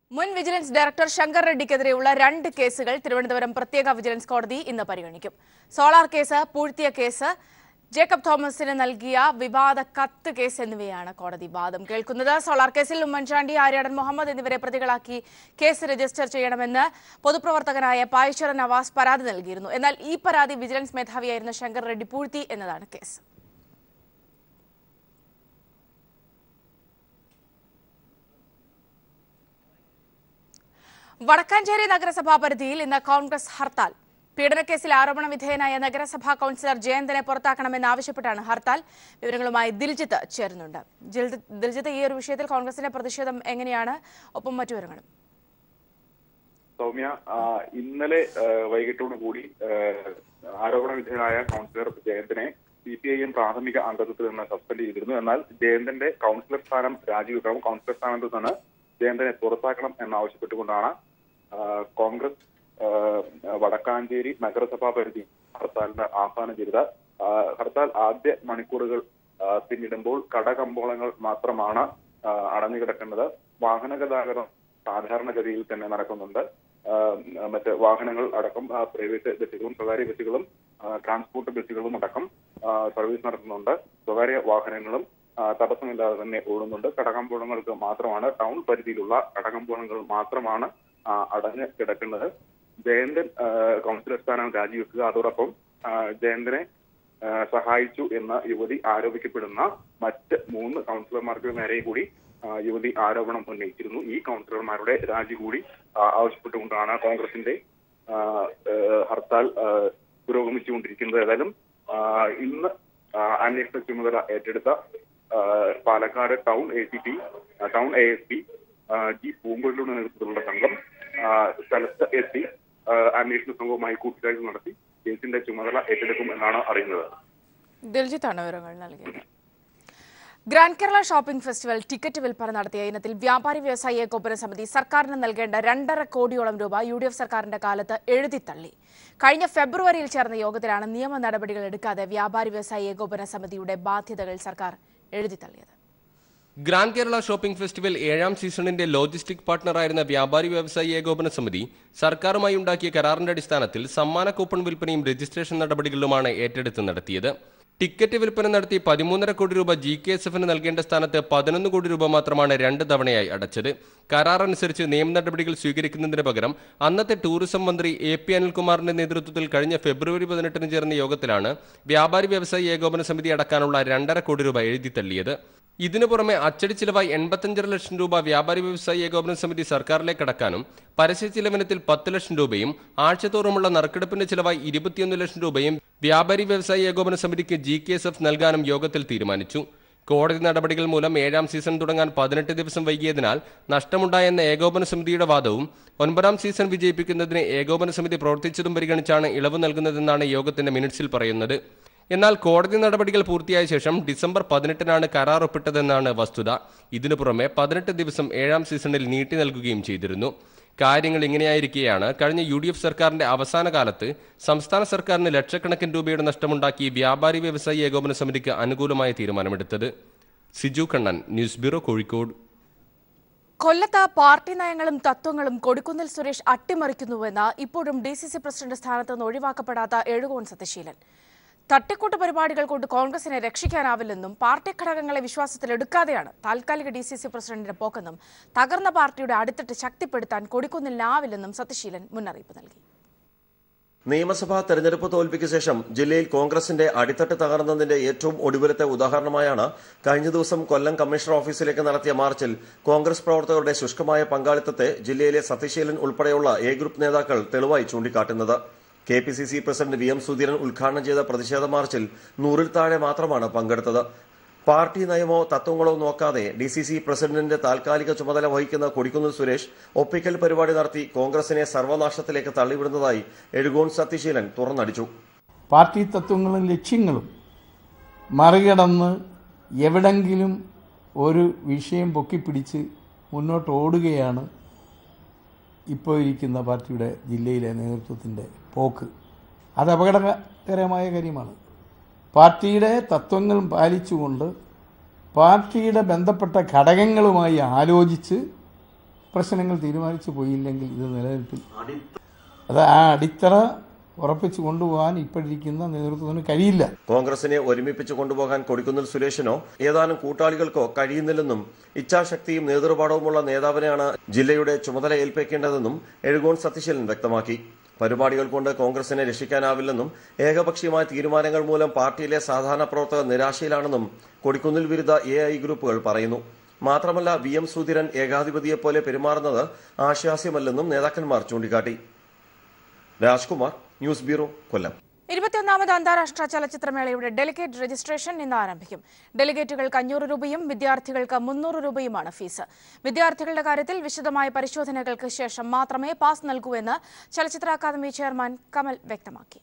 മുൻ vigilance director Shankar റെഡ്ഡിക്കെതിരെയുള്ള രണ്ട് കേസുകൾ തിരുവനന്തപുരം പ്രത്യേക വിജിലൻസ് കോടതി ഇന്ന് പരിഗണിക്കും സോളാർ കേസ് പൂഴ്ത്തിയ കേസ് ജേക്കബ് തോമസിന് നൽകിയ വിവാദ കത്ത് കേസ് എന്നിവയാണ് കോടതി വാദം കേൾക്കുന്നത് സോളാർ കേസിൽ ഉമ്മൻചാണ്ടി ആര്യാടൻ മുഹമ്മദ് എന്നിവരെ പ്രതികളാക്കി കേസ് രജിസ്റ്റർ ചെയ്യണമെന്ന് പൊതുപ്രവർത്തകനായ പായശ്വര നവാസ് പരാതി നൽകിയിരുന്നു എന്നാൽ ഈ പരാതി വിജിലൻസ് മേധാവിയായിരുന്ന ശങ്കർ റെഡ്ഡി പൂഴ്ത്തി എന്നതാണ് കേസ് വടക്കാഞ്ചേരി നഗരസഭാ പരിധിയിൽ ഇന്ന് കോൺഗ്രസ് ഹർത്താൽ പീഡനക്കേസിൽ ആരോപണ വിധേയനായ നഗരസഭാ കൌൺസിലർ ജയന്തനെ പുറത്താക്കണമെന്നാവശ്യപ്പെട്ടാണ് ഹർത്താൽ വിവരങ്ങളുമായി ദിൽജിത്ത് ചേരുന്നുണ്ട് ജിൽ- ദിൽജിത്ത് ഈ ഒരു വിഷയത്തിൽ കോൺഗ്രസിന്റെ പ്രതിഷേധം എങ്ങനെയാണ് ഒപ്പം മറ്റു വിവരങ്ങളും സൗമ്യ ആ, ഇന്നലെ ആ, വൈകിട്ടോടു കൂടി ആ, ആരോപണ വിധേയനായ കൗൺസിലർ ജയന്തനെ സി പി ഐ എം പ്രാഥമിക അംഗത്വത്തിൽ നിന്ന് സസ്പെൻഡ് ചെയ്തിരുന്നു എന്നാൽ ജയന്തന്റെ കൗൺസിലർ സ്ഥാനം രാജിവെക്കണം കൗൺസിലർ സ്ഥാനത്ത് നിന്ന് ജയന്തനെ പുറത്താക്കണം എന്നാവശ്യപ്പെട്ടുകൊണ്ടാണ് ആ, കോൺഗ്രസ് ആ, വടക്കാഞ്ചേരി നഗരസഭാ പരിധി ഹർത്താലിന് ആഹ്വാനം ചെയ്തത് ആ, ഹർത്താൽ ആദ്യ മണിക്കൂറുകൾ ആ, പിന്നിടുമ്പോൾ കടകമ്പോളങ്ങൾ മാത്രമാണ് ആ, അടഞ്ഞുകിടക്കുന്നത് വാഹന ഗതാഗതം സാധാരണഗതിയിൽ തന്നെ നടക്കുന്നുണ്ട് ആ, മറ്റ് വാഹനങ്ങൾ അടക്കം ആ, പ്രൈവറ്റ് ബസ്സുകളും സ്വകാര്യ ബസ്സുകളും ആ, ട്രാൻസ്പോർട്ട് ബസ്സുകളും അടക്കം ആ, സർവീസ് നടത്തുന്നുണ്ട് സ്വകാര്യ വാഹനങ്ങളും ആ, തടസ്സമില്ലാതെ തന്നെ ഓടുന്നുണ്ട് കടകമ്പോളങ്ങൾക്ക് മാത്രമാണ് ടൗൺ പരിധിയിലുള്ള കടകമ്പോളങ്ങൾ മാത്രമാണ് ആ, അടഞ്ഞ് കിടക്കുന്നത് ജയന്തൻ ആ, കൗൺസിലർ സ്ഥാനം രാജിവെക്കുക അതോടൊപ്പം ആ, ജയന്തനെ ആ, സഹായിച്ചു എന്ന യുവതി ആരോപിക്കപ്പെടുന്ന മറ്റ് മൂന്ന് കൗൺസിലർമാർക്ക് നേരെ കൂടി ആ, യുവതി ആരോപണം ഉന്നയിച്ചിരുന്നു ഈ കൗൺസിലർമാരുടെ രാജി കൂടി ആ, ആവശ്യപ്പെട്ടുകൊണ്ടാണ് കോൺഗ്രസിന്റെ ആ, ഏ, ഹർത്താൽ ആ, പുരോഗമിച്ചുകൊണ്ടിരിക്കുന്നത് ഏതായാലും ആ, ഇന്ന് ആ, അന്വേഷണ ചുമതല ഏറ്റെടുത്ത ആ, Palakkad town A C P town A S P G പൂങ്കൊല്ലിയുടെ നേതൃത്വത്തിലുള്ള സംഘം ആ, സ്ഥലത്ത് എത്തി ആ, അന്വേഷണ സംഘവുമായി കൂട്ടിക്കാഴ്ച നടത്തി കേസിന്റെ ചുമതല ഏറ്റെടുക്കും എന്നാണ് അറിയുന്നത് ദിൽജിത്താണ് വിവരങ്ങൾ നൽകിയത് grand Kerala shopping festival ticket വിൽപ്പന നടത്തിയ ഇനത്തിൽ വ്യാപാരി വ്യവസായി ഏകോപന സമിതി സർക്കാരിന് നൽകേണ്ട രണ്ടര കോടിയോളം രൂപ യു ഡി എഫ് സർക്കാരിന്റെ കാലത്ത് എഴുതിത്തള്ളി കഴിഞ്ഞ ഫെബ്രുവരിയിൽ ചേർന്ന യോഗത്തിലാണ് നിയമ നടപടികൾ എടുക്കാതെ വ്യാപാരി വ്യവസായി ഏകോപന സമിതിയുടെ ബാധ്യതകൾ സർക്കാർ എഴുതിത്തള്ളിയത് ഗ്രാൻഡ് കേരള ഷോപ്പിംഗ് ഫെസ്റ്റിവൽ ഏഴാം സീസണിന്റെ ലോജിസ്റ്റിക് പാർട്ണറായിരുന്ന വ്യാപാരി വ്യവസായി ഏകോപന സമിതി സർക്കാരുമായി ഉണ്ടാക്കിയ കരാറിന്റെ അടിസ്ഥാനത്തിൽ സമ്മാന കൂപ്പൺ വിൽപ്പനയും രജിസ്ട്രേഷൻ നടപടികളിലുമാണ് ഏറ്റെടുത്ത് നടത്തിയത് ടിക്കറ്റ് വിൽപ്പന നടത്തി പതിമൂന്നര കോടി രൂപ ജി കെ എസ് എഫിന് നൽകേണ്ട സ്ഥാനത്ത് പതിനൊന്ന് കോടി രൂപ മാത്രമാണ് രണ്ട് തവണയായി അടച്ചത് കരാർ അനുസരിച്ച് നിയമ നടപടികൾ സ്വീകരിക്കുന്നതിന് പകരം അന്നത്തെ ടൂറിസം മന്ത്രി എ പി അനിൽകുമാറിന്റെ നേതൃത്വത്തിൽ കഴിഞ്ഞ ഫെബ്രുവരി പതിനെട്ടിന് ചേർന്ന യോഗത്തിലാണ് വ്യാപാരി വ്യവസായി ഏകോപന സമിതി അടക്കാനുള്ള രണ്ടര കോടി രൂപ എഴുതിത്തള്ളിയത് ഇതിനു പുറമെ അച്ചടി ചിലവായി എൺപത്തഞ്ചര ലക്ഷം രൂപ വ്യാപാരി വ്യവസായി ഏകോപന സമിതി സർക്കാരിലേക്ക് അടക്കാനും പരസ്യ ചിലവിനത്തിൽ പത്ത് ലക്ഷം രൂപയും ആഴ്ചതോറുമുള്ള നറുക്കെടുപ്പിന്റെ ചിലവായി ഇരുപത്തിയൊന്ന് ലക്ഷം രൂപയും വ്യാപാരി വ്യവസായി ഏകോപന സമിതിക്ക് ജി കെ എസ് എഫ് നൽകാനും യോഗത്തിൽ തീരുമാനിച്ചു കോടതി നടപടികൾ മൂലം ഏഴാം സീസൺ തുടങ്ങാൻ പതിനെട്ട് ദിവസം വൈകിയതിനാൽ നഷ്ടമുണ്ടായെന്ന ഏകോപന സമിതിയുടെ വാദവും ഒൻപതാം സീസൺ വിജയിപ്പിക്കുന്നതിന് ഏകോപന സമിതി പ്രവർത്തിച്ചതും പരിഗണിച്ചാണ് ഇളവ് നൽകുന്നതെന്നാണ് യോഗത്തിന്റെ മിനിറ്റ്സിൽ പറയുന്നത് എന്നാൽ കോടതി നടപടികൾ പൂർത്തിയായ ശേഷം ഡിസംബർ പതിനെട്ടിനാണ് കരാർ ഒപ്പിട്ടതെന്നാണ് വസ്തുത ഇതിനു പുറമെ പതിനെട്ട് ദിവസം ഏഴാം സീസണിൽ നീട്ടി നൽകുകയും ചെയ്തിരുന്നു കാര്യങ്ങൾ ഇങ്ങനെയായിരിക്കെയാണ് കഴിഞ്ഞ യു ഡി എഫ് സർക്കാരിന്റെ അവസാന കാലത്ത് സംസ്ഥാന സർക്കാരിന് ലക്ഷക്കണക്കിന് രൂപയുടെ നഷ്ടമുണ്ടാക്കി വ്യാപാരി വ്യവസായി ഏകോപന സമിതിക്ക് അനുകൂലമായ തീരുമാനമെടുത്തത് സിജു കണ്ണൻ ന്യൂസ് ബ്യൂറോ കോഴിക്കോട് കൊല്ലത്ത് പാർട്ടി നയങ്ങളും തത്വങ്ങളും കൊടിക്കുന്നിൽ സുരേഷ് അട്ടിമറിക്കുന്നുവെന്ന് ഇപ്പോഴും ഡി സി സി പ്രസിഡന്റ് സ്ഥാനത്ത് നിന്ന് ഒഴിവാക്കപ്പെടാത്ത എഴുകോൺ സത്യശീലൻ തട്ടിക്കൂട്ട് പരിപാടികൾ കൊണ്ട് കോൺഗ്രസിനെ രക്ഷിക്കാനാവില്ലെന്നും പാർട്ടി ഘടകങ്ങളെ വിശ്വാസത്തിലെടുക്കാതെയാണ് താൽക്കാലിക ഡി സി സി പ്രസിഡന്റിന്റെ പോക്കെന്നും തകർന്ന പാർട്ടിയുടെ അടിത്തട്ട് ശക്തിപ്പെടുത്താൻ കൊടിക്കുന്നിലാവില്ലെന്നും സത്യശീലൻ മുന്നറിയിപ്പ് നൽകി നിയമസഭാ തെരഞ്ഞെടുപ്പ് തോൽവിക്ക് ശേഷം ജില്ലയിൽ കോൺഗ്രസിന്റെ അടിത്തട്ട് തകർന്നതിന്റെ ഏറ്റവും ഒടുവിലത്തെ ഉദാഹരണമായാണ് കഴിഞ്ഞ ദിവസം കൊല്ലം കമ്മീഷണർ ഓഫീസിലേക്ക് നടത്തിയ മാർച്ചിൽ കോൺഗ്രസ് പ്രവർത്തകരുടെ ശുഷ്കമായ പങ്കാളിത്തത്തെ ജില്ലയിലെ സത്യശീലൻ ഉൾപ്പെടെയുള്ള എ ഗ്രൂപ്പ് നേതാക്കൾ തെളിവായി ചൂണ്ടിക്കാട്ടുന്നത് K P C C president V M Sudheeran ഉദ്ഘാടനം ചെയ്ത പ്രതിഷേധ മാർച്ചിൽ നൂറിൽ താഴെ മാത്രമാണ് പങ്കെടുത്തത് പാർട്ടി നയമോ തത്വങ്ങളോ നോക്കാതെ ഡി സി സി പ്രസിഡന്റിന്റെ താൽക്കാലിക ചുമതല വഹിക്കുന്ന കൊടിക്കുന്നിൽ സുരേഷ് ഒപ്പിക്കൽ പരിപാടി നടത്തി കോൺഗ്രസിനെ സർവനാശത്തിലേക്ക് തള്ളിവിടുന്നതായി എഴുകോൺ സത്യശീലൻ തുറന്നടിച്ചു പാർട്ടി തത്വങ്ങളും ലക്ഷ്യങ്ങളും മറികടന്ന് എവിടെങ്കിലും ഒരു വിഷയം പൊക്കിപ്പിടിച്ച് മുന്നോട്ട് ഓടുകയാണ് ഇപ്പോൾ ഇരിക്കുന്ന പാർട്ടിയുടെ ജില്ലയിലെ നേതൃത്വത്തിൻ്റെ പോക്ക് അത് അപകടകരമായ കാര്യമാണ് പാർട്ടിയുടെ തത്വങ്ങൾ പാലിച്ചുകൊണ്ട് പാർട്ടിയുടെ ബന്ധപ്പെട്ട ഘടകങ്ങളുമായി ആലോചിച്ച് പ്രശ്നങ്ങൾ തീരുമാനിച്ചു പോയില്ലെങ്കിൽ ഇത് നിലനിൽപ്പിൽ അത് ആ അടിത്തറ ഉറപ്പിച്ചു കൊണ്ടുപോകാൻ ഇപ്പോഴിരിക്കുന്ന നേതൃത്വത്തിന് കഴിയില്ല കോൺഗ്രസിനെ ഒരുമിപ്പിച്ച് കൊണ്ടുപോകാൻ കൊടിക്കുന്നിൽ സുരേഷിനോ ഏതാനും കൂട്ടാളികൾക്കോ കഴിയുന്നില്ലെന്നും ഇച്ഛാശക്തിയും നേതൃപാഠവുമുള്ള നേതാവിനെയാണ് ജില്ലയുടെ ചുമതല ഏൽപ്പിക്കേണ്ടതെന്നും എഴുകോൺ സതീശൻ വ്യക്തമാക്കി പരിപാടികൾ കൊണ്ട് കോൺഗ്രസിനെ രക്ഷിക്കാനാവില്ലെന്നും ഏകപക്ഷീയമായ തീരുമാനങ്ങൾ മൂലം പാർട്ടിയിലെ സാധാരണ പ്രവർത്തകർ നിരാശയിലാണെന്നും കൊടിക്കുന്നിൽ വിരുദ്ധ എ ഐ ഗ്രൂപ്പുകൾ പറയുന്നു മാത്രമല്ല വി എം സുധീരൻ ഏകാധിപതിയെപ്പോലെ പെരുമാറുന്നത് ആശാസ്യമല്ലെന്നും നേതാക്കന്മാർ ചൂണ്ടിക്കാട്ടി രാജ്കുമാർ ന്യൂസ് ബ്യൂറോ കൊല്ലം ഇരുപത്തിയൊന്നാമത് അന്താരാഷ്ട്ര ചലച്ചിത്രമേളയുടെ ഡെലിഗേറ്റ് രജിസ്ട്രേഷൻ ഇന്ന് ആരംഭിക്കും ഡെലിഗേറ്റുകൾക്ക് അഞ്ഞൂറ് രൂപയും വിദ്യാർത്ഥികൾക്ക് മുന്നൂറ് രൂപയുമാണ് ഫീസ് വിദ്യാർത്ഥികളുടെ കാര്യത്തിൽ വിശദമായ പരിശോധനകൾക്ക് ശേഷം മാത്രമേ പാസ് നൽകൂ എന്ന് ചലച്ചിത്ര അക്കാദമി ചെയർമാൻ കമൽ വ്യക്തമാക്കി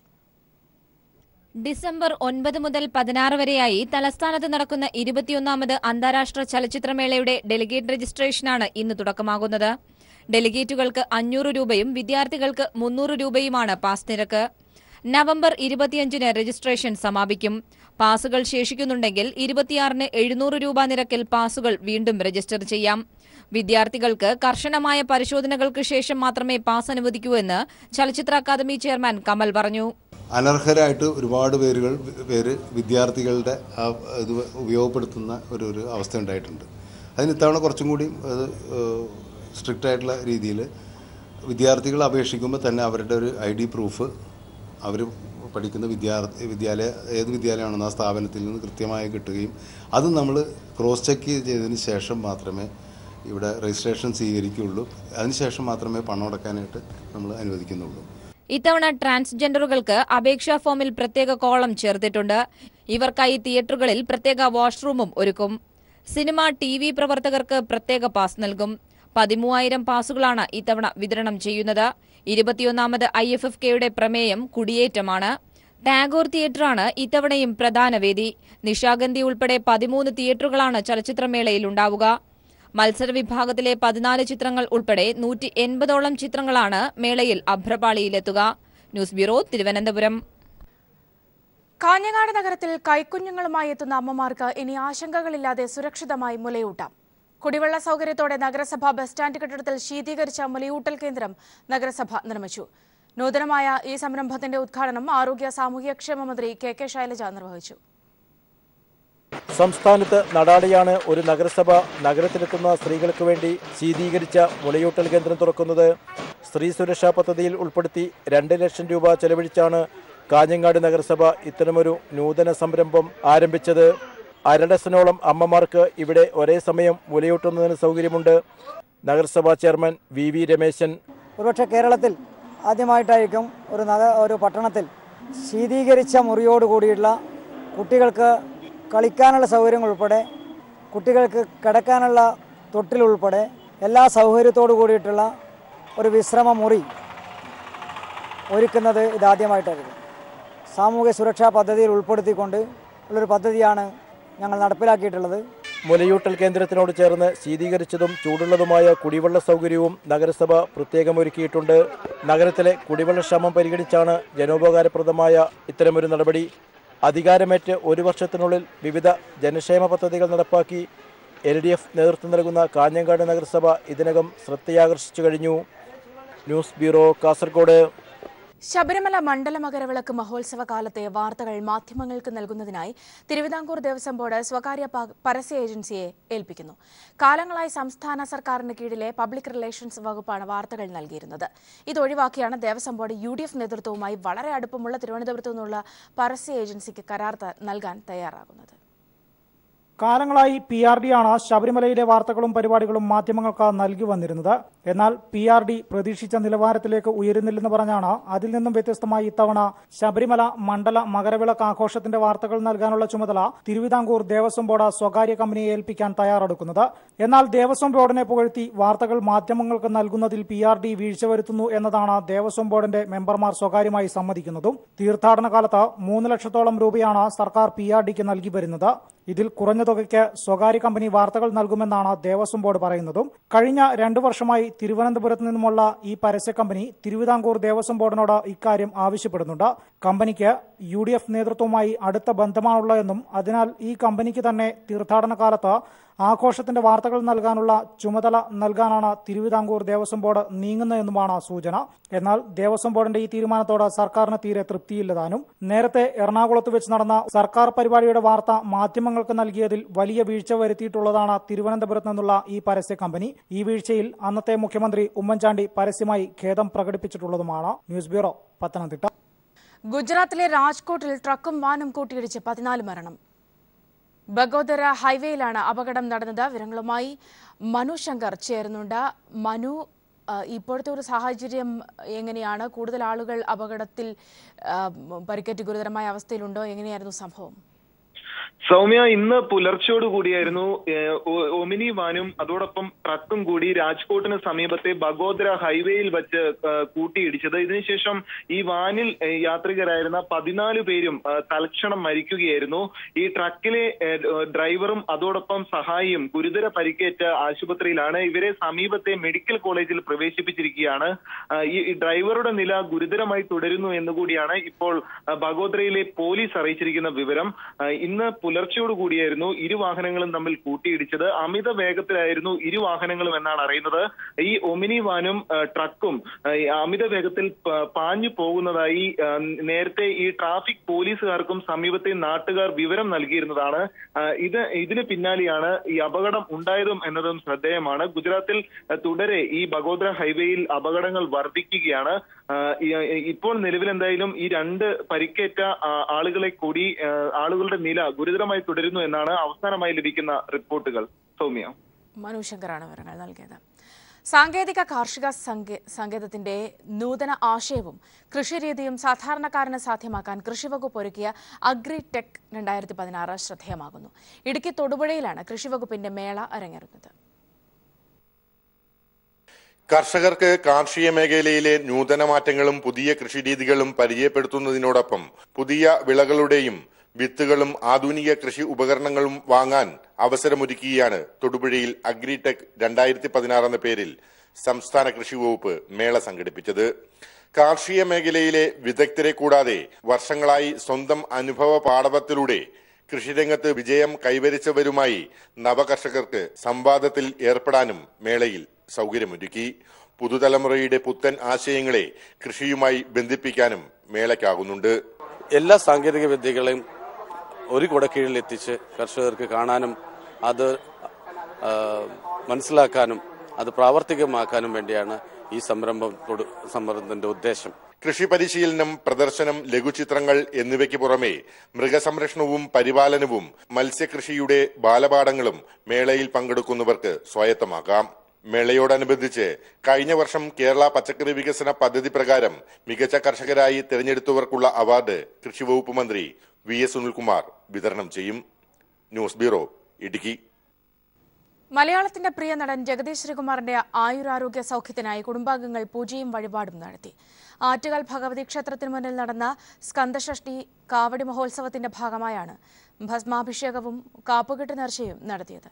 ഡിസംബർ ഒൻപത് മുതൽ പതിനാറ് വരെയായി തലസ്ഥാനത്ത് നടക്കുന്ന ഇരുപത്തിയൊന്നാമത് അന്താരാഷ്ട്ര ചലച്ചിത്രമേളയുടെ ഡെലിഗേറ്റ് രജിസ്ട്രേഷനാണ് ഇന്ന് തുടക്കമാകുന്നത് ഡെലിഗേറ്റുകൾക്ക് അഞ്ഞൂറ് രൂപയും വിദ്യാർത്ഥികൾക്ക് മുന്നൂറ് രൂപയുമാണ് പാസ് നിരക്ക് നവംബർ ഇരുപത്തിയഞ്ചിന് രജിസ്ട്രേഷൻ സമാപിക്കും പാസുകൾ ശേഷിക്കുന്നുണ്ടെങ്കിൽ ഇരുപത്തിയാറിന് എഴുന്നൂറ് രൂപ നിരക്കിൽ പാസുകൾ വീണ്ടും രജിസ്റ്റർ ചെയ്യാം വിദ്യാർത്ഥികൾക്ക് കർശനമായ പരിശോധനകൾക്ക് ശേഷം മാത്രമേ പാസ് അനുവദിക്കൂ എന്ന് ചലച്ചിത്ര അക്കാദമി ചെയർമാൻ കമൽ പറഞ്ഞു അനർഹരായിട്ട് ഒരുപാട് പേരുകൾ പേര് വിദ്യാർത്ഥികളുടെ ആ ഇത് ഉപയോഗപ്പെടുത്തുന്ന ഒരു ഒരു അവസ്ഥ ഉണ്ടായിട്ടുണ്ട് അതിന് ഇത്തവണ കുറച്ചും കൂടി അത് സ്ട്രിക്റ്റ് ആയിട്ടുള്ള രീതിയിൽ വിദ്യാർത്ഥികൾ അപേക്ഷിക്കുമ്പോൾ തന്നെ അവരുടെ ഒരു ഐ ഡി പ്രൂഫ് അവർ പഠിക്കുന്ന വിദ്യാർത്ഥി വിദ്യാലയ ഏത് വിദ്യാലയമാണെന്ന് ആ സ്ഥാപനത്തിൽ നിന്ന് കൃത്യമായി കിട്ടുകയും അത് നമ്മൾ ക്രോസ് ചെക്ക് ചെയ്തതിന് ശേഷം മാത്രമേ ഇവിടെ രജിസ്ട്രേഷൻ സ്വീകരിക്കുകയുള്ളൂ അതിനുശേഷം മാത്രമേ പണം അടക്കാനായിട്ട് നമ്മൾ അനുവദിക്കുന്നുള്ളൂ ഇത്തവണ ട്രാൻസ്ജെൻഡറുകൾക്ക് അപേക്ഷാ ഫോമിൽ പ്രത്യേക കോളം ചേർത്തിട്ടുണ്ട് ഇവർക്കായി തിയേറ്ററുകളിൽ പ്രത്യേക വാഷ്റൂമും ഒരുക്കും സിനിമ ടി വി പ്രവർത്തകർക്ക് പ്രത്യേക പാസ് നൽകും പതിമൂവായിരം പാസുകളാണ് ഇത്തവണ വിതരണം ചെയ്യുന്നത് ഇരുപത്തിയൊന്നാമത് ഐ എഫ് എഫ് കെയുടെ പ്രമേയം കുടിയേറ്റമാണ് ടാഗോർ തിയേറ്ററാണ് ഇത്തവണയും പ്രധാന വേദി നിശാഗന്ധി ഉൾപ്പെടെ പതിമൂന്ന് തിയേറ്ററുകളാണ് ചലച്ചിത്രമേളയിൽ ഉണ്ടാവുക മത്സര വിഭാഗത്തിലെ പതിനാല് ചിത്രങ്ങൾ ഉൾപ്പെടെ നൂറ്റി എൺപതോളം ചിത്രങ്ങളാണ് മേളയിൽ അഭ്രപാളിയിലെത്തുക ന്യൂസ് ബ്യൂറോ തിരുവനന്തപുരം കാഞ്ഞങ്ങാട് നഗരത്തിൽ കൈക്കുഞ്ഞുങ്ങളുമായി എത്തുന്ന അമ്മമാർക്ക് ഇനി ആശങ്കകളില്ലാതെ സുരക്ഷിതമായി മുലയൂട്ടാം കുടിവെള്ള സൗകര്യത്തോടെ നഗരസഭ ബസ് സ്റ്റാൻഡ് കെട്ടിടത്തിൽ ശീതീകരിച്ച മുലയൂട്ടൽ കേന്ദ്രം നഗരസഭ നിർമ്മിച്ചു നൂതനമായ ഈ സംരംഭത്തിന്റെ ഉദ്ഘാടനം ആരോഗ്യ സാമൂഹ്യക്ഷേമ മന്ത്രി കെ കെ ശൈലജ നിർവഹിച്ചു സംസ്ഥാനത്ത് നടാടെയാണ് ഒരു നഗരസഭ നഗരത്തിലെത്തുന്ന സ്ത്രീകൾക്ക് വേണ്ടി ശീതീകരിച്ച മുലയൂട്ടൽ കേന്ദ്രം തുറക്കുന്നത് സ്ത്രീ സുരക്ഷാ പദ്ധതിയിൽ ഉൾപ്പെടുത്തി രണ്ട് ലക്ഷം രൂപ ചെലവഴിച്ചാണ് കാഞ്ഞങ്ങാട് നഗരസഭ ഇത്തരമൊരു നൂതന സംരംഭം ആരംഭിച്ചത് അരഡസനോളം അമ്മമാർക്ക് ഇവിടെ ഒരേ സമയം മുലയൂട്ടുന്നതിന് സൗകര്യമുണ്ട് നഗരസഭാ ചെയർമാൻ വി വി രമേശൻ ഒരുപക്ഷെ കേരളത്തിൽ ആദ്യമായിട്ടായിരിക്കും ഒരു നഗ ഒരു പട്ടണത്തിൽ ശീതീകരിച്ച മുറിയോട് കൂടിയുള്ള കുട്ടികൾക്ക് കളിക്കാനുള്ള സൗകര്യങ്ങൾ ഉൾപ്പെടെ കുട്ടികൾക്ക് കിടക്കാനുള്ള തൊട്ടിലുൾപ്പെടെ എല്ലാ സൗകര്യത്തോടു കൂടിയിട്ടുള്ള ഒരു വിശ്രമ മുറി ഒരുക്കുന്നത് ഇതാദ്യമായിട്ടായിരിക്കും സാമൂഹ്യ സുരക്ഷാ പദ്ധതിയിൽ ഉൾപ്പെടുത്തിക്കൊണ്ട് ഉള്ളൊരു പദ്ധതിയാണ് ഞങ്ങൾ നടപ്പിലാക്കിയിട്ടുള്ളത് മുലയൂട്ടൽ കേന്ദ്രത്തിനോട് ചേർന്ന് ശീതീകരിച്ചതും ചൂടുള്ളതുമായ കുടിവെള്ള സൗകര്യവും നഗരസഭ പ്രത്യേകം ഒരുക്കിയിട്ടുണ്ട് നഗരത്തിലെ കുടിവെള്ളക്ഷാമം പരിഗണിച്ചാണ് ജനോപകാരപ്രദമായ ഇത്തരമൊരു നടപടി അധികാരമേറ്റ് ഒരു വർഷത്തിനുള്ളിൽ വിവിധ ജനക്ഷേമ പദ്ധതികൾ നടപ്പാക്കി എൽ ഡി എഫ് നേതൃത്വം നൽകുന്ന കാഞ്ഞങ്ങാട് നഗരസഭ ഇതിനകം ശ്രദ്ധയാകർഷിച്ചു കഴിഞ്ഞു ന്യൂസ് ബ്യൂറോ കാസർഗോഡ് ശബരിമല മണ്ഡല മകരവിളക്ക് മഹോത്സവ കാലത്തെ വാർത്തകൾ മാധ്യമങ്ങൾക്ക് നൽകുന്നതിനായി തിരുവിതാംകൂർ ദേവസ്വം ബോർഡ് സ്വകാര്യ പ- പരസ്യ ഏജൻസിയെ ഏൽപ്പിക്കുന്നു കാലങ്ങളായി സംസ്ഥാന സർക്കാരിന് കീഴിലെ പബ്ലിക് റിലേഷൻസ് വകുപ്പാണ് വാർത്തകൾ നൽകിയിരുന്നത് ഇത് ഒഴിവാക്കിയാണ് Devaswom board U D F നേതൃത്വവുമായി വളരെ അടുപ്പമുള്ള തിരുവനന്തപുരത്തു നിന്നുള്ള പരസ്യ ഏജൻസിക്ക് കരാർ ത- നൽകാൻ തയ്യാറാകുന്നത് കാലങ്ങളായി പി ആർ ഡി ആണ് ശബരിമലയിലെ വാർത്തകളും പരിപാടികളും മാധ്യമങ്ങൾക്ക് നൽകി വന്നിരുന്നത് എന്നാൽ പി ആർ ഡി പ്രതീക്ഷിച്ച നിലവാരത്തിലേക്ക് ഉയരുന്നില്ലെന്ന് പറഞ്ഞാണ് അതിൽ നിന്നും വ്യത്യസ്തമായി ഇത്തവണ ശബരിമല മണ്ഡല മകരവിളക്ക് ആഘോഷത്തിന്റെ വാർത്തകൾ നൽകാനുള്ള ചുമതല തിരുവിതാംകൂർ ദേവസ്വം ബോർഡ് സ്വകാര്യ കമ്പനിയെ ഏൽപ്പിക്കാൻ തയ്യാറെടുക്കുന്നത് എന്നാൽ ദേവസ്വം ബോർഡിനെ പുകഴ്ത്തി വാർത്തകൾ മാധ്യമങ്ങൾക്ക് നൽകുന്നതിൽ പി ആർ ഡി വീഴ്ച വരുത്തുന്നു എന്നതാണ് ദേവസ്വം ബോർഡിന്റെ മെമ്പർമാർ സ്വകാര്യമായി സമ്മതിക്കുന്നതും തീർത്ഥാടന കാലത്ത് മൂന്ന് ലക്ഷത്തോളം രൂപയാണ് സർക്കാർ പി ആർ ഡിക്ക് നൽകി വരുന്നത് ഇതിൽ കുറഞ്ഞ തുകയ്ക്ക് സ്വകാര്യ കമ്പനി വാർത്തകൾ നൽകുമെന്നാണ് ദേവസ്വം ബോർഡ് പറയുന്നതും കഴിഞ്ഞ രണ്ടു വർഷമായി തിരുവനന്തപുരത്ത് നിന്നുമുള്ള ഈ പരസ്യ കമ്പനി തിരുവിതാംകൂർ ദേവസ്വം ബോർഡിനോട് ഇക്കാര്യം ആവശ്യപ്പെടുന്നുണ്ട് കമ്പനിക്ക് യു ഡി എഫ് നേതൃത്വവുമായി അടുത്ത ബന്ധമാണുള്ളതെന്നും അതിനാൽ ഈ കമ്പനിക്ക് തന്നെ തീർത്ഥാടന കാലത്ത് ആഘോഷത്തിന്റെ വാർത്തകൾ നൽകാനുള്ള ചുമതല നൽകാനാണ് തിരുവിതാംകൂർ ദേവസ്വം ബോർഡ് നീങ്ങുന്നതെന്നുമാണ് സൂചന എന്നാൽ ദേവസ്വം ബോർഡിന്റെ ഈ തീരുമാനത്തോട് സർക്കാരിന് തീരെ തൃപ്തിയില്ലതാനും നേരത്തെ എറണാകുളത്ത് വെച്ച് നടന്ന സർക്കാർ പരിപാടിയുടെ വാർത്ത മാധ്യമങ്ങൾക്ക് നൽകിയതിൽ വലിയ വീഴ്ച വരുത്തിയിട്ടുള്ളതാണ് തിരുവനന്തപുരത്ത് നിന്നുള്ള ഈ പരസ്യ കമ്പനി ഈ വീഴ്ചയിൽ അന്നത്തെ മുഖ്യമന്ത്രി ഉമ്മൻചാണ്ടി പരസ്യമായി ഖേദം പ്രകടിപ്പിച്ചിട്ടുള്ളതുമാണ് ന്യൂസ് ബ്യൂറോ പത്തനംതിട്ട ഗുജറാത്തിലെ രാജ്കോട്ടിൽ ട്രക്കും വാനും കൂട്ടിയിടിച്ച് പതിനാല് മരണം ബഗോദര ഹൈവേയിലാണ് അപകടം നടന്നത് വിവരങ്ങളുമായി മനു ശങ്കർ ചേരുന്നുണ്ട് മനു ആ, ഇപ്പോഴത്തെ ഒരു സാഹചര്യം എങ്ങനെയാണ് കൂടുതൽ ആളുകൾ അപകടത്തിൽ ആ, പരിക്കേറ്റ് ഗുരുതരമായ അവസ്ഥയിലുണ്ടോ എങ്ങനെയായിരുന്നു സംഭവം സൗമ്യ ഇന്ന് പുലർച്ചയോട് കൂടിയായിരുന്നു ഏഹ്, ഒ- ഒമിനി വാനും അതോടൊപ്പം ട്രക്കും കൂടി രാജ്കോട്ടിന് സമീപത്തെ ബഗോദ്ര ഹൈവേയിൽ വെച്ച് ഏഹ്, കൂട്ടിയിടിച്ചത് ഇതിനുശേഷം ഈ വാനിൽ ഏഹ്, യാത്രികരായിരുന്ന പതിനാല് പേരും ഏഹ്, തൽക്ഷണം മരിക്കുകയായിരുന്നു ഈ ട്രക്കിലെ ഏഹ്, ഡ്രൈവറും അതോടൊപ്പം സഹായിയും ഗുരുതര പരിക്കേറ്റ ആശുപത്രിയിലാണ് ഇവരെ സമീപത്തെ മെഡിക്കൽ കോളേജിൽ പ്രവേശിപ്പിച്ചിരിക്കുകയാണ് ആ, ഈ ഈ ഡ്രൈവറുടെ നില ഗുരുതരമായി തുടരുന്നു എന്നുകൂടിയാണ് ഇപ്പോൾ ആ, ബഗോദ്രയിലെ പോലീസ് അറിയിച്ചിരിക്കുന്ന വിവരം ആ, ഇന്ന് പുലർച്ചയോട് കൂടിയായിരുന്നു ഇരു വാഹനങ്ങളും തമ്മിൽ കൂട്ടിയിടിച്ചത് അമിത വേഗത്തിലായിരുന്നു ഇരു വാഹനങ്ങളും എന്നാണ് അറിയുന്നത് ഈ ഒമിനി വാനും ആ, ട്രക്കും ആ, ഈ അമിത വേഗത്തിൽ പ- പാഞ്ഞു പോകുന്നതായി ആ, നേരത്തെ ഈ ട്രാഫിക് പോലീസുകാർക്കും സമീപത്തെ നാട്ടുകാർ വിവരം നൽകിയിരുന്നതാണ് ആ, ഇത് ഇതിന് പിന്നാലെയാണ് ഈ അപകടം ഉണ്ടായതും എന്നതും ശ്രദ്ധേയമാണ് ഗുജറാത്തിൽ ആ, തുടരെ ഈ ബഗോദ്ര ഹൈവേയിൽ അപകടങ്ങൾ വർദ്ധിക്കുകയാണ് ആ, ഈ- ഇപ്പോൾ നിലവിൽ എന്തായാലും ഈ രണ്ട് പരിക്കേറ്റ ആ, ആളുകളെ കൂടി ആ, ആളുകളുടെ നില ഗുരുതരമായി തുടരുന്നു എന്നാണ് അവസാനമായി ലഭിക്കുന്ന റിപ്പോർട്ടുകൾ സൗമ്യ മനു ശങ്കറാണ് വിവരങ്ങൾ നൽകിയത് സാങ്കേതിക കാർഷിക സങ്കേ- സങ്കേതത്തിന്റെ നൂതന ആശയവും കൃഷിരീതിയും സാധാരണക്കാരന് സാധ്യമാക്കാൻ കൃഷിവകുപ്പ് ഒരുക്കിയ അഗ്രി ടെക് രണ്ടായിരത്തി പതിനാറ് ശ്രദ്ധേയമാകുന്നു ഇടുക്കി തൊടുപുഴയിലാണ് കൃഷിവകുപ്പിന്റെ മേള അരങ്ങേറുന്നത് കർഷകർക്ക് കാർഷിക മേഖലയിലെ നൂതന മാറ്റങ്ങളും പുതിയ കൃഷിരീതികളും പരിചയപ്പെടുത്തുന്നതിനോടൊപ്പം പുതിയ വിളകളുടെയും വിത്തുകളും ആധുനിക കൃഷി ഉപകരണങ്ങളും വാങ്ങാൻ അവസരമൊരുക്കുകയാണ് തൊടുപുഴയിൽ അഗ്രിടെക് രണ്ടായിരത്തി പതിനാറ് എന്ന പേരിൽ സംസ്ഥാന കൃഷി വകുപ്പ് മേള സംഘടിപ്പിച്ചത് കാർഷിക മേഖലയിലെ വിദഗ്ധരെ കൂടാതെ വർഷങ്ങളായി സ്വന്തം അനുഭവ പാടവത്തിലൂടെ കൃഷിരംഗത്ത് വിജയം കൈവരിച്ചവരുമായി നവകർഷകർക്ക് സംവാദത്തിൽ ഏർപ്പെടാനും മേളയിൽ സൗകര്യമൊരുക്കി പുതുതലമുറയുടെ പുത്തൻ ആശയങ്ങളെ കൃഷിയുമായി ബന്ധിപ്പിക്കാനും മേളയ്ക്കാകുന്നുണ്ട് എല്ലാ സാങ്കേതിക വിദ്യകളെയും ഒരു കുടക്കീഴിൽ എത്തിച്ച് കർഷകർക്ക് കാണാനും അത് ആ, മനസ്സിലാക്കാനും അത് പ്രാവർത്തികമാക്കാനും വേണ്ടിയാണ് ഈ സംരംഭം കൊടു- സംരംഭത്തിന്റെ ഉദ്ദേശം കൃഷി പരിശീലനം പ്രദർശനം ലഘുചിത്രങ്ങൾ എന്നിവയ്ക്ക് പുറമെ മൃഗസംരക്ഷണവും പരിപാലനവും മത്സ്യകൃഷിയുടെ ബാലപാഠങ്ങളും മേളയിൽ പങ്കെടുക്കുന്നവർക്ക് സ്വായത്തമാക്കാം മേളയോടനുബന്ധിച്ച് കഴിഞ്ഞ വർഷം കേരള പച്ചക്കറി വികസന പദ്ധതി പ്രകാരം മികച്ച കർഷകരായി തിരഞ്ഞെടുത്തവർക്കുള്ള അവാർഡ് കൃഷിവകുപ്പ് മന്ത്രി വി എസ് സുനിൽകുമാർ വിതരണം ചെയ്യും ന്യൂസ് ബ്യൂറോ ഇടുക്കി മലയാളത്തിന്റെ പ്രിയ നടൻ ജഗദീഷ് ശ്രീകുമാറിന്റെ ആയുരാരോഗ്യ സൗഖ്യത്തിനായി കുടുംബാംഗങ്ങൾ പൂജയും വഴിപാടും നടത്തി ആറ്റുകാൽ ഭഗവതി ക്ഷേത്രത്തിന് മുന്നിൽ നടന്ന സ്കന്ദഷഷ്ടി കാവടി മഹോത്സവത്തിന്റെ ഭാഗമായാണ് ഭസ്മാഭിഷേകവും കാപ്പുകെട്ട് നേർച്ചയും നടത്തിയത്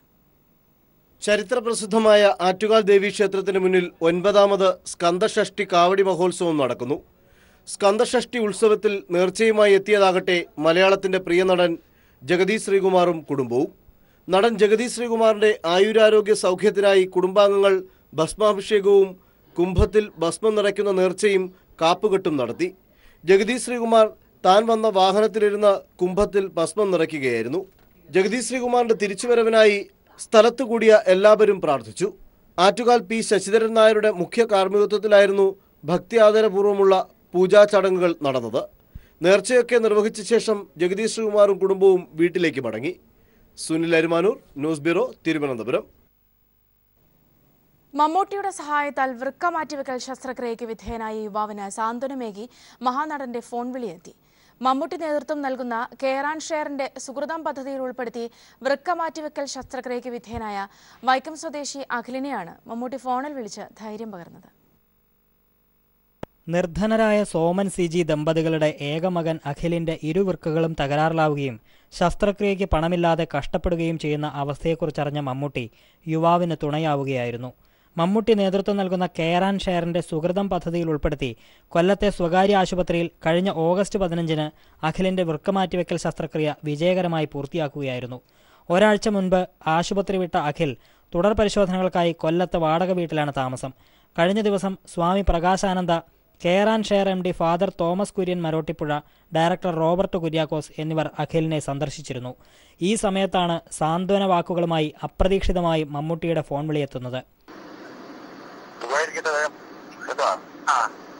ചരിത്രപ്രസിദ്ധമായ ആറ്റുകാൽ ദേവി ക്ഷേത്രത്തിന് മുന്നിൽ ഒൻപതാമത് സ്കന്ദഷഷ്ടി കാവടി മഹോത്സവം നടക്കുന്നു സ്കന്ദഷഷ്ടി ഉത്സവത്തിൽ നേർച്ചയുമായി എത്തിയതാകട്ടെ മലയാളത്തിന്റെ പ്രിയ നടൻ ജഗദീഷ് ശ്രീകുമാറും കുടുംബവും നടൻ ജഗദീഷ് ശ്രീകുമാറിന്റെ ആയുരാരോഗ്യ സൗഖ്യത്തിനായി കുടുംബാംഗങ്ങൾ ഭസ്മാഭിഷേകവും കുംഭത്തിൽ ഭസ്മം നിറയ്ക്കുന്ന നേർച്ചയും കാപ്പുകെട്ടും നടത്തി ജഗദീഷ് ശ്രീകുമാർ താൻ വന്ന വാഹനത്തിലിരുന്ന കുംഭത്തിൽ ഭസ്മം നിറയ്ക്കുകയായിരുന്നു ജഗദീഷ് ശ്രീകുമാറിന്റെ തിരിച്ചുവരവിനായി സ്ഥലത്തു കൂടിയ എല്ലാവരും പ്രാർത്ഥിച്ചു ആറ്റുകാൽ പി ശശിധരൻ നായരുടെ മുഖ്യ കാർമ്മികത്വത്തിലായിരുന്നു ഭക്തി ആദരപൂർവ്വമുള്ള പൂജാ ചടങ്ങുകൾ നടന്നത് നേർച്ചയൊക്കെ നിർവഹിച്ച ശേഷം ജഗദീഷ് ശ്രീകുമാറും കുടുംബവും വീട്ടിലേക്ക് മടങ്ങി സുനിൽ അരുമാനൂർ ന്യൂസ് ബ്യൂറോ തിരുവനന്തപുരം മമ്മൂട്ടിയുടെ സഹായത്താൽ വൃക്ക മാറ്റിവെക്കൽ ശസ്ത്രക്രിയയ്ക്ക് വിധേയനായ യുവാവിന് സാന്ത്വനമേകി മഹാനടന്റെ ഫോൺ വിളിയെത്തി മമ്മൂട്ടി നേതൃത്വം നൽകുന്ന കെയർ ആൻഡ് ഷെയറിന്റെ സുഹൃതം പദ്ധതിയിൽ ഉൾപ്പെടുത്തി വൃക്ക മാറ്റിവെക്കൽ ശസ്ത്രക്രിയയ്ക്ക് വിധേയനായ വൈക്കം സ്വദേശി അഖിലിനെയാണ് മമ്മൂട്ടി ഫോണിൽ വിളിച്ച് ധൈര്യം പകർന്നത് നിർധനരായ സോമൻ സി ജി ദമ്പതികളുടെ ഏകമകൻ അഖിലിന്റെ ഇരുവൃക്കകളും തകരാറിലാവുകയും ശസ്ത്രക്രിയയ്ക്ക് പണമില്ലാതെ കഷ്ടപ്പെടുകയും ചെയ്യുന്ന അവസ്ഥയെക്കുറിച്ചറിഞ്ഞ മമ്മൂട്ടി യുവാവിന് തുണയാവുകയായിരുന്നു മമ്മൂട്ടി നേതൃത്വം നൽകുന്ന കെയർ ആൻഡ് ഷെയറിന്റെ സുഹൃതം പദ്ധതിയിൽ ഉൾപ്പെടുത്തി കൊല്ലത്തെ സ്വകാര്യ ആശുപത്രിയിൽ കഴിഞ്ഞ ഓഗസ്റ്റ് പതിനഞ്ചിന് അഖിലിന്റെ വൃക്കമാറ്റിവെക്കൽ ശസ്ത്രക്രിയ വിജയകരമായി പൂർത്തിയാക്കുകയായിരുന്നു ഒരാഴ്ച മുൻപ് ആശുപത്രി വിട്ട അഖിൽ തുടർ പരിശോധനകൾക്കായി കൊല്ലത്ത് വാടക വീട്ടിലാണ് താമസം കഴിഞ്ഞ ദിവസം Swami Prakashananda care and share M D father Thomas Kurian Marottipuzha director Robert Kuriakose എന്നിവർ അഖിലിനെ സന്ദർശിച്ചിരുന്നു ഈ സമയത്താണ് സാന്ത്വന വാക്കുകളുമായി അപ്രതീക്ഷിതമായി മമ്മൂട്ടിയുടെ ഫോൺ വിളിയെത്തുന്നത് സുഖമായിരിക്കട്ടെ കേട്ടോ ആ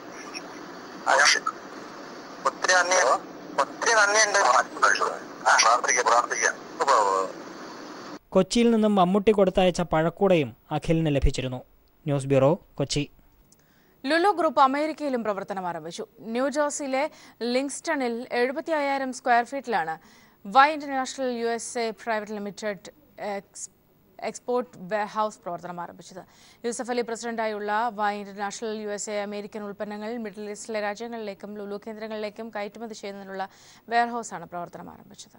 ഒത്തിരി നന്ദി ഒത്തിരി നന്ദിയുണ്ട് പ്രാർത്ഥിക്കാം പ്രാർത്ഥിക്കാം കൊച്ചിയിൽ നിന്നും മമ്മൂട്ടി കൊടുത്തയച്ച പഴക്കൂടയും അഖിലിന് ലഭിച്ചിരുന്നു news bureau Kochi Lulu group അമേരിക്കയിലും പ്രവർത്തനം ആരംഭിച്ചു ന്യൂജേഴ്സിയിലെ ലിങ്സ്റ്റണിൽ എഴുപത്തി അയ്യായിരം സ്ക്വയർ ഫീറ്റിലാണ് Y international U S A private limited ex export warehouse പ്രവർത്തനം ആരംഭിച്ചത് യൂസഫ് അലി പ്രസിഡന്റായുള്ള Y international U S A American ഉൽപ്പന്നങ്ങൾ മിഡിൽ ഈസ്റ്റിലെ രാജ്യങ്ങളിലേക്കും ലുലു കേന്ദ്രങ്ങളിലേക്കും കയറ്റുമതി ചെയ്യുന്നതിനുള്ള വെയർഹൌസാണ് പ്രവർത്തനം ആരംഭിച്ചത്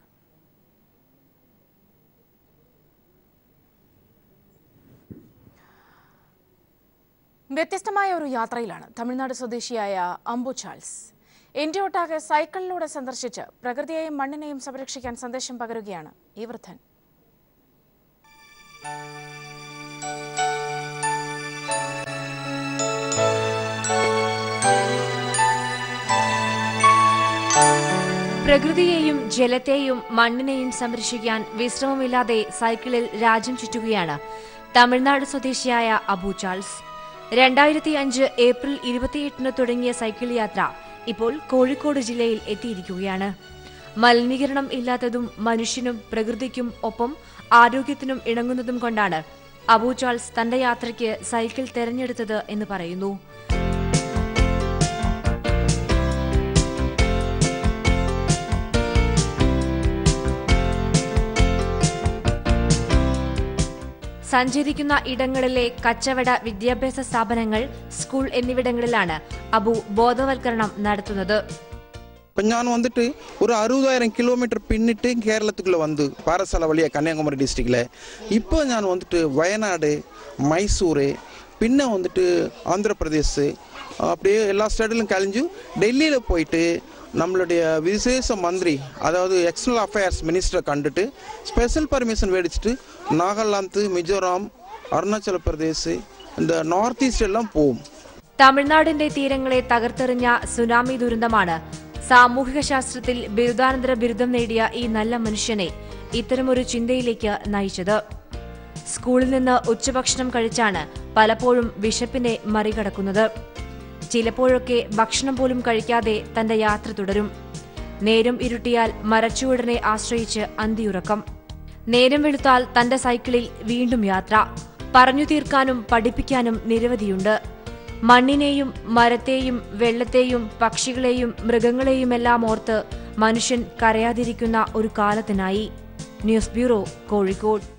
വ്യത്യസ്തമായ ഒരു യാത്രയിലാണ് തമിഴ്നാട് സ്വദേശിയായ അംബു ചാൾസ് ഇന്ത്യ ഒട്ടാകെ സൈക്കിളിലൂടെ സന്ദർശിച്ച് പ്രകൃതിയെയും മണ്ണിനെയും സംരക്ഷിക്കാൻ സന്ദേശം പകരുകയാണ് ഈ വൃദ്ധൻ പ്രകൃതിയെയും ജലത്തെയും മണ്ണിനെയും സംരക്ഷിക്കാൻ വിശ്രമമില്ലാതെ സൈക്കിളിൽ രാജ്യം ചുറ്റുകയാണ് തമിഴ്നാട് സ്വദേശിയായ അബു ചാൾസ് രണ്ടായിരത്തി അഞ്ച് ഏപ്രിൽ ഇരുപത്തിയെട്ടിന് തുടങ്ങിയ സൈക്കിൾ യാത്ര ഇപ്പോൾ കോഴിക്കോട് ജില്ലയിൽ എത്തിയിരിക്കുകയാണ് മലിനീകരണം ഇല്ലാത്തതും മനുഷ്യനും പ്രകൃതിക്കും ഒപ്പം ആരോഗ്യത്തിനും ഇണങ്ങുന്നതും കൊണ്ടാണ് അബു ചാൾസ് തന്റെ യാത്രയ്ക്ക് സൈക്കിൾ തെരഞ്ഞെടുത്തത് എന്ന് പറയുന്നു സഞ്ചരിക്കുന്ന ഇടങ്ങളിലെ കച്ചവട വിദ്യാഭ്യാസ സ്ഥാപനങ്ങൾ സ്കൂൾ എന്നിവിടങ്ങളിലാണ് അബു ബോധവൽക്കരണം നടത്തുന്നത് இப்போ நான் வந்துட்டு ஒரு அறுபதாயிரம் கிலோமீட்டர் பின்னிட்டு கேரளத்துக்குள்ளே வந்து பாரசாலை வழியாக கன்னியாகுமரி டிஸ்ட்ரிக்டில் இப்போ நான் வந்துட்டு வயநாடு மைசூரு பின்ன வந்துட்டு ஆந்திர பிரதேஷ் அப்படியே எல்லா ஸ்டேட்டிலும் கழிஞ்சு டெல்லியில் போயிட்டு நம்மளுடைய விசேஷ மந்திரி அதாவது எக்ஸ்டர்னல் அஃபேர்ஸ் மினிஸ்டரை கண்டுட்டு ஸ்பெஷல் பர்மிஷன் மேடிச்சிட்டு நாகாலாந்து மிசோராம் அருணாச்சல பிரதேஷ் இந்த நார்த் ஈஸ்ட் எல்லாம் போகும் തമിഴ്നാടിന്റെ തീരങ്ങളെ തകർത്തെറിഞ്ഞ സുനാമി ദുരന്തമാണ് സാമൂഹിക ശാസ്ത്രത്തിൽ ബിരുദാനന്തര ബിരുദം നേടിയ ഈ നല്ല മനുഷ്യനെ ഇത്തരമൊരു ചിന്തയിലേക്ക് നയിച്ചത് സ്കൂളിൽ നിന്ന് ഉച്ചഭക്ഷണം കഴിച്ചാണ് പലപ്പോഴും വിശപ്പിനെ മറികടക്കുന്നത് ചിലപ്പോഴൊക്കെ ഭക്ഷണം പോലും കഴിക്കാതെ തന്റെ യാത്ര തുടരും നേരം ഇരുട്ടിയാൽ മരച്ചുവടനെ ആശ്രയിച്ച് അന്തിയുറക്കം നേരം വെളുത്താൽ തന്റെ സൈക്കിളിൽ വീണ്ടും യാത്ര പറഞ്ഞു തീർക്കാനും പഠിപ്പിക്കാനും നിരവധിയുണ്ട് മണ്ണിനെയും മരത്തെയും വെള്ളത്തെയും പക്ഷികളെയും മൃഗങ്ങളെയുമെല്ലാം ഓർത്ത് മനുഷ്യൻ കരയാതിരിക്കുന്ന ഒരു കാലത്തിനായി ന്യൂസ് ബ്യൂറോ കോഴിക്കോട്